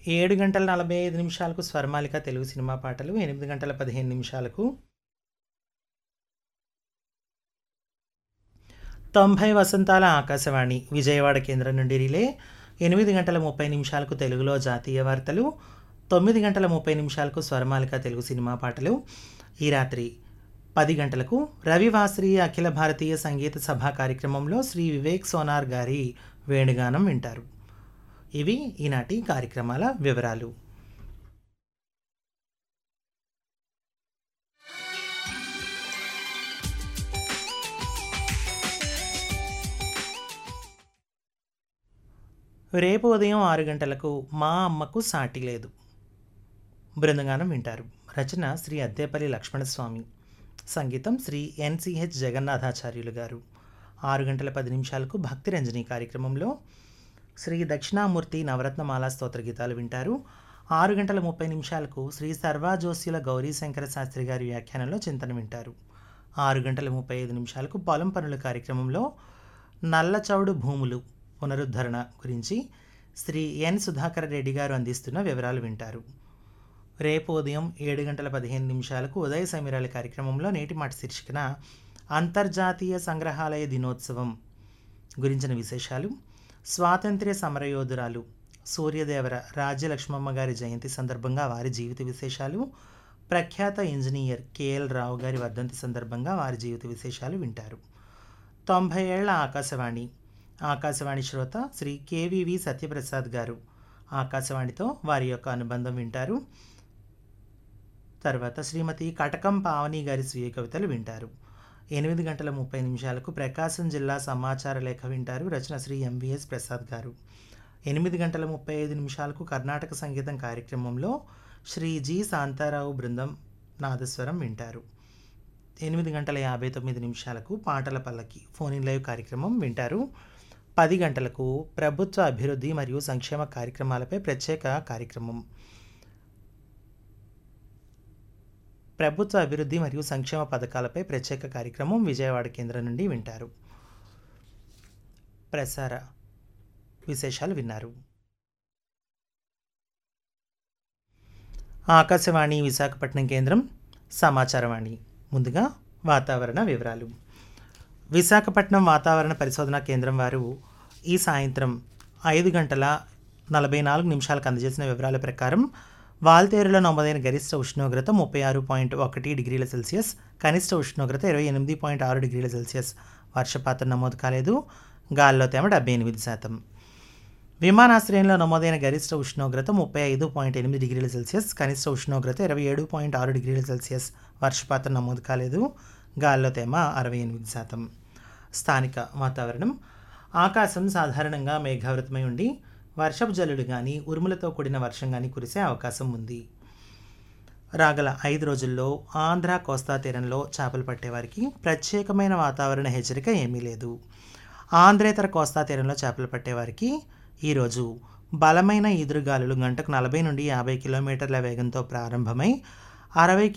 ఏడు గంటల నలభై ఐదు నిమిషాలకు స్వర్మాలిక తెలుగు సినిమా పాటలు ఎనిమిది గంటల పదిహేను నిమిషాలకు తొంభై వసంతాల ఆకాశవాణి విజయవాడ కేంద్రం నుండి రిలే ఎనిమిది గంటల ముప్పై నిమిషాలకు తెలుగులో జాతీయ వార్తలు తొమ్మిది గంటల ముప్పై నిమిషాలకు స్వరమాలిక తెలుగు సినిమా పాటలు ఈ రాత్రి పది గంటలకు రవివాసరి అఖిల భారతీయ సంగీత సభ కార్యక్రమంలో శ్రీ వివేక్ సోనార్ గారి వేణుగానం వింటారు ఇవి ఈనాటి కార్యక్రమాల వివరాలు రేపు ఉదయం ఆరు గంటలకు మా అమ్మకు సాటి లేదు బృందగానం వింటారు రచన శ్రీ అద్దేపల్లి లక్ష్మణస్వామి సంగీతం శ్రీ ఎన్సిహెచ్ జగన్నాథాచార్యులు గారు ఆరు గంటల పది నిమిషాలకు భక్తి రంజని కార్యక్రమంలో శ్రీ దక్షిణామూర్తి నవరత్నమాల స్తోత్ర గీతాలు వింటారు ఆరు గంటల ముప్పై నిమిషాలకు శ్రీ సర్వాజోస్యుల గౌరీశంకర శాస్త్రి గారి వ్యాఖ్యానంలో చింతన వింటారు ఆరు గంటల ముప్పై ఐదు నిమిషాలకు పొలం పనుల కార్యక్రమంలో నల్లచౌడు భూములు పునరుద్ధరణ గురించి శ్రీ ఎన్ సుధాకర్ రెడ్డి గారు అందిస్తున్న వివరాలు వింటారు రేపు ఉదయం ఏడు గంటల పదిహేను నిమిషాలకు ఉదయ సమీరాల కార్యక్రమంలో నేటి మాట శీర్షికన అంతర్జాతీయ సంగ్రహాలయ దినోత్సవం గురించిన విశేషాలు స్వాతంత్ర్య సమరయోధురాలు సూర్యదేవర రాజ్యలక్ష్మమ్మ గారి జయంతి సందర్భంగా వారి జీవిత విశేషాలు ప్రఖ్యాత ఇంజనీర్ కేఎల్ రావు గారి వర్ధంతి సందర్భంగా వారి జీవిత విశేషాలు వింటారు తొంభై ఏళ్ల ఆకాశవాణి ఆకాశవాణి శ్రోత శ్రీ కేవివి సత్యప్రసాద్ గారు ఆకాశవాణితో వారి యొక్క అనుబంధం వింటారు తర్వాత శ్రీమతి కటకం పావని గారి స్వీయ కవితలు వింటారు ఎనిమిది గంటల ముప్పై నిమిషాలకు ప్రకాశం జిల్లా సమాచార లేఖ వింటారు రచన శ్రీ ఎంవిఎస్ ప్రసాద్ గారు ఎనిమిది గంటల ముప్పై ఐదు నిమిషాలకు కర్ణాటక సంగీతం కార్యక్రమంలో శ్రీ జి శాంతారావు బృందం నాదస్వరం వింటారు ఎనిమిది గంటల యాభై తొమ్మిది నిమిషాలకు పాటల పల్లకి ఫోన్ ఇన్ లైవ్ కార్యక్రమం వింటారు పది గంటలకు ప్రభుత్వ అభివృద్ధి మరియు సంక్షేమ కార్యక్రమాలపై ప్రత్యేక కార్యక్రమం ప్రభుత్వ అభివృద్ధి మరియు సంక్షేమ పథకాలపై ప్రత్యేక కార్యక్రమం విజయవాడ కేంద్రం నుండి వింటారు ప్రసార విశేషాలు విన్నారు ఆకాశవాణి విశాఖపట్నం కేంద్రం సమాచారవాణి ముందుగా వాతావరణ వివరాలు విశాఖపట్నం వాతావరణ పరిశోధన కేంద్రం వారు ఈ సాయంత్రం ఐదు గంటల నలభై నాలుగు నిమిషాలకు అందజేసిన వివరాల ప్రకారం వాల్తేరులో నమోదైన గరిష్ట ఉష్ణోగ్రత ముప్పై ఆరు పాయింట్ ఒకటి డిగ్రీల సెల్సియస్ కనిష్ట ఉష్ణోగ్రత ఇరవై ఎనిమిది పాయింట్ ఆరు డిగ్రీల సెల్సియస్ వర్షపాతం నమోదు కాలేదు గాల్లో తేమ డెబ్బై ఎనిమిది శాతం విమానాశ్రయంలో నమోదైన గరిష్ట ఉష్ణోగ్రత ముప్పై ఐదు పాయింట్ ఎనిమిది డిగ్రీల సెల్సియస్ కనిష్ట ఉష్ణోగ్రత ఇరవై ఏడు పాయింట్ ఆరు డిగ్రీల సెల్సియస్ వర్షపాతం నమోదు కాలేదు గాల్లో తేమ అరవై ఎనిమిది శాతం స్థానిక వాతావరణం ఆకాశం సాధారణంగా మేఘావృతమై ఉండి వర్షపు జల్లులు కానీ ఉరుములతో కూడిన వర్షం కానీ కురిసే అవకాశం ఉంది రాగల ఐదు రోజుల్లో ఆంధ్ర కోస్తా తీరంలో చేపలు పట్టేవారికి ప్రత్యేకమైన వాతావరణ హెచ్చరిక ఏమీ లేదు ఆంధ్రేతర కోస్తా తీరంలో చేపలు పట్టేవారికి ఈరోజు బలమైన ఈదురుగాలులు గంటకు నలభై నుండి యాభై కిలోమీటర్ల వేగంతో ప్రారంభమై అరవై